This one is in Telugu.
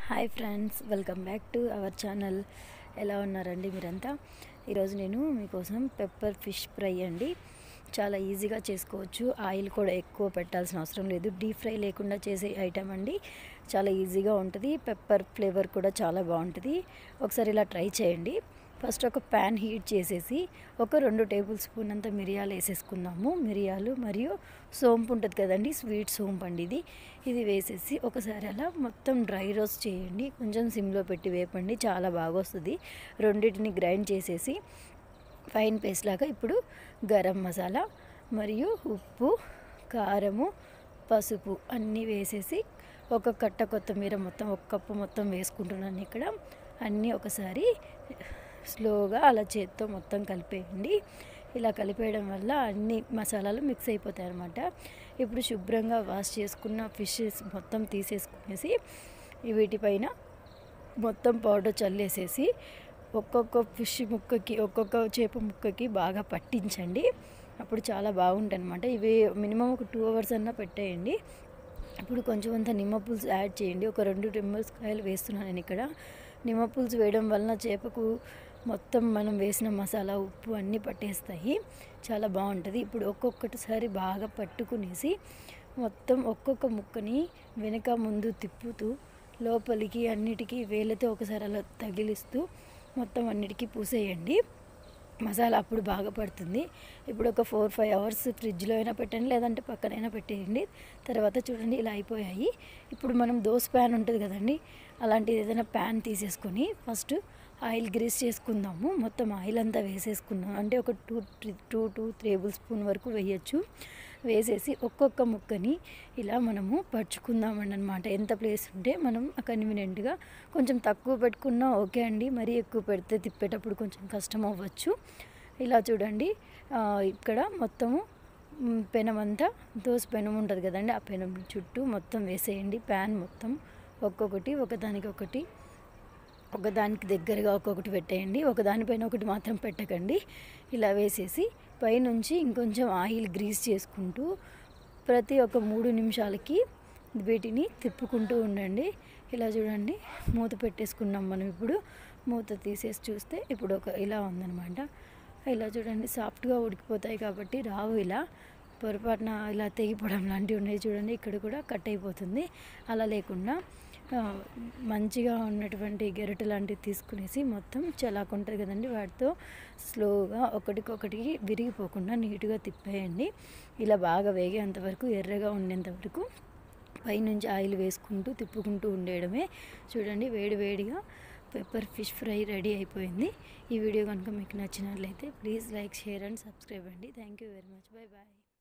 hi friends welcome back to our channel ఎలా ఉన్నారండి మీరంతా ఈరోజు నేను మీకోసం పెప్పర్ ఫిష్ ఫ్రై అండి చాలా ఈజీగా చేసుకోవచ్చు ఆయిల్ కూడా ఎక్కువ పెట్టాల్సిన అవసరం లేదు డీప్ ఫ్రై లేకుండా చేసే ఐటమ్ అండి చాలా ఈజీగా ఉంటుంది పెప్పర్ ఫ్లేవర్ కూడా చాలా బాగుంటుంది ఒకసారి ఇలా ట్రై చేయండి ఫస్ట్ ఒక ప్యాన్ హీట్ చేసేసి ఒక రెండు టేబుల్ స్పూన్ అంత మిరియాలు వేసేసుకుందాము మిరియాలు మరియు సోంపు ఉంటుంది కదండి స్వీట్ సోంపు అండి ఇది ఇది వేసేసి ఒకసారి అలా మొత్తం డ్రై రోస్ట్ చేయండి కొంచెం సిమ్లో పెట్టి వేపండి చాలా బాగా వస్తుంది రెండింటిని గ్రైండ్ చేసేసి ఫైన్ పేస్ట్ లాగా ఇప్పుడు గరం మసాలా మరియు ఉప్పు కారము పసుపు అన్నీ వేసేసి ఒక కట్ట కొత్తిమీర మొత్తం ఒక కప్పు మొత్తం వేసుకుంటున్నాను ఇక్కడ అన్నీ ఒకసారి స్లోగా అలా చేత్తో మొత్తం కలిపేయండి ఇలా కలిపేయడం వల్ల అన్ని మసాలాలు మిక్స్ అయిపోతాయి అన్నమాట ఇప్పుడు శుభ్రంగా వాష్ చేసుకున్న ఫిషెస్ మొత్తం తీసేసుకునేసి వీటిపైన మొత్తం పౌడర్ చల్లేసేసి ఒక్కొక్క ఫిష్ ముక్కకి ఒక్కొక్క చేప ముక్కకి బాగా పట్టించండి అప్పుడు చాలా బాగుంటుంది అనమాట ఇవి మినిమం ఒక టూ అవర్స్ అన్నా పెట్టేయండి ఇప్పుడు కొంచెం అంత నిమ్మ పులుసు యాడ్ చేయండి ఒక రెండు నిమ్మకాయలు వేస్తున్నాను నేను ఇక్కడ నిమ్మ పులుసు వేయడం వలన చేపకు మొత్తం మనం వేసిన మసాలా ఉప్పు అన్నీ పట్టేస్తాయి చాలా బాగుంటుంది ఇప్పుడు ఒక్కొక్కటిసారి బాగా పట్టుకునేసి మొత్తం ఒక్కొక్క ముక్కని వెనక ముందు తిప్పుతూ లోపలికి అన్నిటికీ వేలతో ఒకసారి అలా తగిలిస్తూ మొత్తం అన్నిటికీ పూసేయండి మసాలా అప్పుడు బాగా పడుతుంది ఇప్పుడు ఒక ఫోర్ ఫైవ్ అవర్స్ ఫ్రిడ్జ్లో అయినా పెట్టండి లేదంటే పక్కనైనా పెట్టేయండి తర్వాత చూడండి ఇలా అయిపోయాయి ఇప్పుడు మనం దోశ ప్యాన్ ఉంటుంది కదండి అలాంటిది ఏదైనా ప్యాన్ తీసేసుకొని ఫస్ట్ ఆయిల్ గ్రీస్ చేసుకుందాము మొత్తం ఆయిల్ అంతా వేసేసుకుందాం అంటే ఒక two two two tablespoon వరకు వేయచ్చు వేసేసి ఒక్కొక్క ముక్కని ఇలా మనము పరుచుకుందామండి అనమాట ఎంత ప్లేస్ ఉంటే మనం కన్వీనియంట్గా కొంచెం తక్కువ పెట్టుకున్నా ఓకే అండి మరీ ఎక్కువ పెడితే తిప్పేటప్పుడు కొంచెం కష్టం అవ్వచ్చు ఇలా చూడండి ఇక్కడ మొత్తము పెనం అంతా దోశ పెనం ఉంటుంది కదండి ఆ పెనం చుట్టూ మొత్తం వేసేయండి ప్యాన్ మొత్తం ఒక్కొక్కటి ఒకదానికి ఒకటి ఒకదానికి దగ్గరగా ఒక్కొక్కటి పెట్టేయండి ఒకదానిపైన ఒకటి మాత్రం పెట్టకండి ఇలా వేసేసి పైనుంచి ఇంకొంచెం ఆయిల్ గ్రీస్ చేసుకుంటూ ప్రతి ఒక మూడు నిమిషాలకి వీటిని తిప్పుకుంటూ ఉండండి ఇలా చూడండి మూత పెట్టేసుకున్నాం మనం ఇప్పుడు మూత తీసేసి చూస్తే ఇప్పుడు ఒక ఇలా ఉందనమాట ఇలా చూడండి సాఫ్ట్గా ఉడికిపోతాయి కాబట్టి రావు ఇలా పొరపాటున ఇలా తెగిపోవడం లాంటివి ఉన్నాయి చూడండి ఇక్కడ కూడా కట్ అయిపోతుంది అలా లేకుండా మంచిగా ఉన్నటువంటి గెరట లాంటివి తీసుకునేసి మొత్తం చలాకుంటుంది కదండి వాటితో స్లోగా ఒకటికొకటి విరిగిపోకుండా నీట్గా తిప్పేయండి ఇలా బాగా వేగేంత వరకు ఎర్రగా ఉండేంత వరకు పైనుంచి ఆయిల్ వేసుకుంటూ తిప్పుకుంటూ ఉండేయడమే చూడండి వేడి వేడిగా పెప్పర్ ఫిష్ ఫ్రై రెడీ అయిపోయింది ఈ వీడియో కనుక మీకు నచ్చినట్లయితే please like share and subscribe అండి thank you very much bye bye